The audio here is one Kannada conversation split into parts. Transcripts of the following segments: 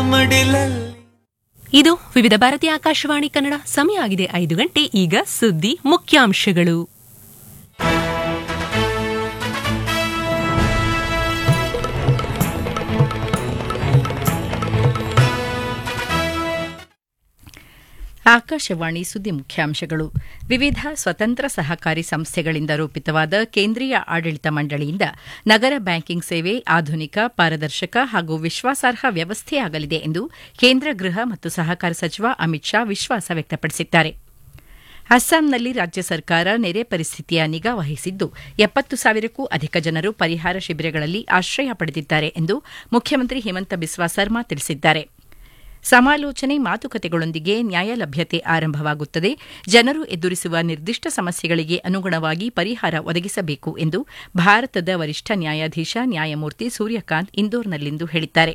ಮಡಿಲಲ್ಲಿ ಇದು ವಿವಿಧ ಭಾರತೀಯ ಆಕಾಶವಾಣಿ ಕನ್ನಡ ಸಮಯ ಆಗಿದೆ ಐದು ಗಂಟೆ ಈಗ ಸುದ್ದಿ ಮುಖ್ಯಾಂಶಗಳು ಆಕಾಶವಾಣಿ ಸುದ್ದಿ ಮುಖ್ಯಾಂಶಗಳು ವಿವಿಧ ಸ್ವತಂತ್ರ ಸಹಕಾರಿ ಸಂಸ್ಥೆಗಳಿಂದ ರೂಪಿತವಾದ ಕೇಂದ್ರೀಯ ಆಡಳಿತ ಮಂಡಳಿಯಿಂದ ನಗರ ಬ್ಯಾಂಕಿಂಗ್ ಸೇವೆ ಆಧುನಿಕ ಪಾರದರ್ಶಕ ಹಾಗೂ ವಿಶ್ವಾಸಾರ್ಹ ವ್ಯವಸ್ಥೆಯಾಗಲಿದೆ ಎಂದು ಕೇಂದ್ರ ಗೃಹ ಮತ್ತು ಸಹಕಾರ ಸಚಿವ ಅಮಿತ್ ಶಾ ವಿಶ್ವಾಸ ವ್ಯಕ್ತಪಡಿಸಿದ್ದಾರೆ ಅಸ್ಸಾಂನಲ್ಲಿ ರಾಜ್ಯ ಸರ್ಕಾರ ನೆರೆ ಪರಿಸ್ಥಿತಿಯ ನಿಗಾ ವಹಿಸಿದ್ದು ಎಪ್ಪತ್ತು ಸಾವಿರಕ್ಕೂ ಅಧಿಕ ಜನರು ಪರಿಹಾರ ಶಿಬಿರಗಳಲ್ಲಿ ಆಶ್ರಯ ಪಡೆದಿದ್ದಾರೆ ಎಂದು ಮುಖ್ಯಮಂತ್ರಿ ಹಿಮಂತ ಬಿಸ್ವಾ ಸರ್ಮಾ ತಿಳಿಸಿದ್ದಾರೆ ಸಮಾಲೋಚನೆ ಮಾತುಕತೆಗಳೊಂದಿಗೆ ನ್ಯಾಯ ಲಭ್ಯತೆ ಆರಂಭವಾಗುತ್ತದೆ ಜನರು ಎದುರಿಸುವ ನಿರ್ದಿಷ್ಟ ಸಮಸ್ಯೆಗಳಿಗೆ ಅನುಗುಣವಾಗಿ ಪರಿಹಾರ ಒದಗಿಸಬೇಕು ಎಂದು ಭಾರತದ ವರಿಷ್ಠ ನ್ಯಾಯಾಧೀಶ ನ್ಯಾಯಮೂರ್ತಿ ಸೂರ್ಯಕಾಂತ್ ಇಂದೋರ್ನಲ್ಲಿಂದು ಹೇಳಿದ್ದಾರೆ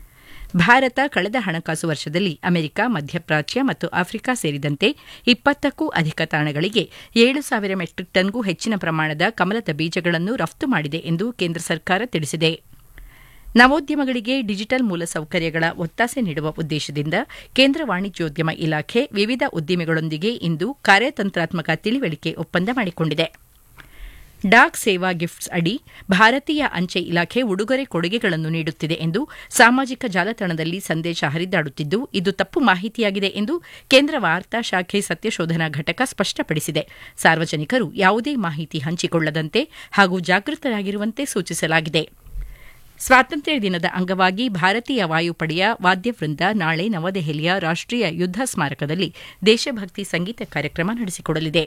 ಭಾರತ ಕಳೆದ ಹಣಕಾಸು ವರ್ಷದಲ್ಲಿ ಅಮೆರಿಕ ಮಧ್ಯಪ್ರಾಚ್ಯ ಮತ್ತು ಆಫ್ರಿಕಾ ಸೇರಿದಂತೆ ಇಪ್ಪತ್ತಕ್ಕೂ ಅಧಿಕ ತಾಣಗಳಿಗೆ ಏಳು ಸಾವಿರ ಮೆಟ್ರಿಕ್ ಟನ್ಗೂ ಹೆಚ್ಚಿನ ಪ್ರಮಾಣದ ಕಮಲದ ಬೀಜಗಳನ್ನು ರಫ್ತು ಮಾಡಿದೆ ಎಂದು ಕೇಂದ್ರ ಸರ್ಕಾರ ತಿಳಿಸಿದೆ ನವೋದ್ಯಮಗಳಿಗೆ ಡಿಜಿಟಲ್ ಮೂಲಸೌಕರ್ಯಗಳ ಒತ್ತಾಸೆ ನೀಡುವ ಉದ್ದೇಶದಿಂದ ಕೇಂದ್ರ ವಾಣಿಜ್ಯೋದ್ಯಮ ಇಲಾಖೆ ವಿವಿಧ ಉದ್ದಿಮೆಗಳೊಂದಿಗೆ ಇಂದು ಕಾರ್ಯತಂತ್ರಾತ್ಮಕ ತಿಳಿವಳಿಕೆ ಒಪ್ಪಂದ ಮಾಡಿಕೊಂಡಿದೆ ಡಾಕ್ ಸೇವಾ ಗಿಫ್ಟ್ಸ್ ಅಡಿ ಭಾರತೀಯ ಅಂಚೆ ಇಲಾಖೆ ಉಡುಗೊರೆ ಕೊಡುಗೆಗಳನ್ನು ನೀಡುತ್ತಿದೆ ಎಂದು ಸಾಮಾಜಿಕ ಜಾಲತಾಣದಲ್ಲಿ ಸಂದೇಶ ಹರಿದಾಡುತ್ತಿದ್ದು ಇದು ತಪ್ಪು ಮಾಹಿತಿಯಾಗಿದೆ ಎಂದು ಕೇಂದ್ರ ವಾರ್ತಾ ಶಾಖೆ ಸತ್ಯಶೋಧನಾ ಘಟಕ ಸ್ಪಷ್ಟಪಡಿಸಿದೆ ಸಾರ್ವಜನಿಕರು ಯಾವುದೇ ಮಾಹಿತಿ ಹಂಚಿಕೊಳ್ಳದಂತೆ ಹಾಗೂ ಜಾಗೃತರಾಗಿರುವಂತೆ ಸೂಚಿಸಲಾಗಿದೆ ಸ್ವಾತಂತ್ರ್ಯ ದಿನದ ಅಂಗವಾಗಿ ಭಾರತೀಯ ವಾಯುಪಡೆಯ ವಾದ್ಯವೃಂದ ನಾಳೆ ನವದೆಹಲಿಯ ರಾಷ್ಟೀಯ ಯುದ್ಧ ಸ್ಮಾರಕದಲ್ಲಿ ದೇಶಭಕ್ತಿ ಸಂಗೀತ ಕಾರ್ಯಕ್ರಮ ನಡೆಸಿಕೊಡಲಿದೆ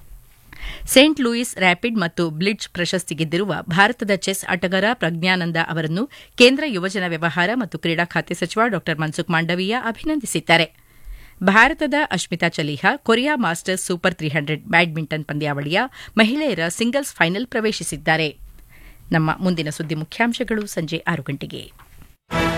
ಸೇಂಟ್ ಲೂಯಿಸ್ ರ್ಯಾಪಿಡ್ ಮತ್ತು ಬ್ಲಿಡ್ಜ್ ಪ್ರಶಸ್ತಿ ಗೆದ್ದಿರುವ ಭಾರತದ ಚೆಸ್ ಆಟಗಾರ ಪ್ರಜ್ಞಾನಂದ ಅವರನ್ನು ಕೇಂದ್ರ ಯುವಜನ ವ್ಯವಹಾರ ಮತ್ತು ಕ್ರೀಡಾ ಖಾತೆ ಸಚಿವ ಡಾ ಮನ್ಸುಖ್ ಮಾಂಡವೀಯ ಅಭಿನಂದಿಸಿದ್ದಾರೆ ಭಾರತದ Ashmita Chaliha Korea Masters super three hundred badminton ಪಂದ್ಯಾವಳಿಯ ಮಹಿಳೆಯರ ಸಿಂಗಲ್ಸ್ ಫೈನಲ್ ಪ್ರವೇಶಿಸಿದ್ದಾರೆ ನಮ್ಮ ಮುಂದಿನ ಸುದ್ದಿ ಮುಖ್ಯಾಂಶಗಳು ಸಂಜೆ ಆರು ಗಂಟೆಗೆ